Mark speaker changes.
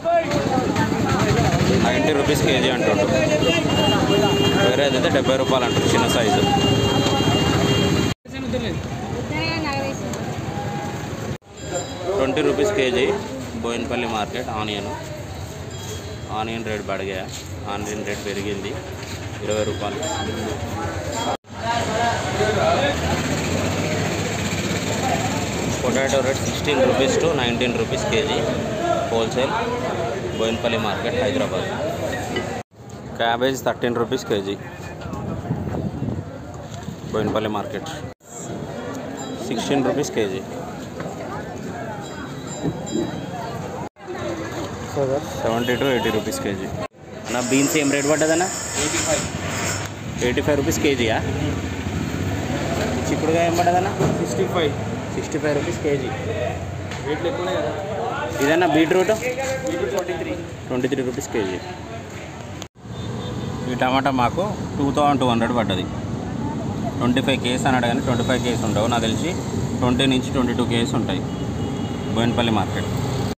Speaker 1: ninety rupees KG అంటుండు వేరే అయితే డెబ్బై రూపాయలు అంటారు చిన్న size twenty rupees KG Bowenpally market onion onion rate బడిగా ఆనియన్ రేట్ పెరిగింది ఇరవై రూపాయలు potato rate sixteen rupees to nineteen rupees KG wholesale Bowenpally market Hyderabad cabbage thirteen rupees KG Bowenpally market sixteen rupees KG seventy to eighty rupees KG నా beans ఏం rate పడ్డదన్నా
Speaker 2: eighty five
Speaker 1: eighty five rupees కేజీయా చిక్కుడుగా ఏం పడ్డదన్నా
Speaker 2: sixty five
Speaker 1: sixty five rupees KG
Speaker 2: రేట్లు ఎక్కువనే కదా
Speaker 1: ఇదన్నా బీట్రూట్
Speaker 2: మీకు twenty three
Speaker 1: twenty three rupees KG ఈ టమాటా మాకు టూ థౌజండ్ టూ హండ్రెడ్ పడ్డది ట్వంటీ ఫైవ్ కేస్ అన్నాడు కానీ ట్వంటీ ఫైవ్ కేస్ ఉండవు నాకు తెలిసి ట్వంటీ నుంచి ట్వంటీ టూ కేస్ ఉంటాయి బోయినపల్లి మార్కెట్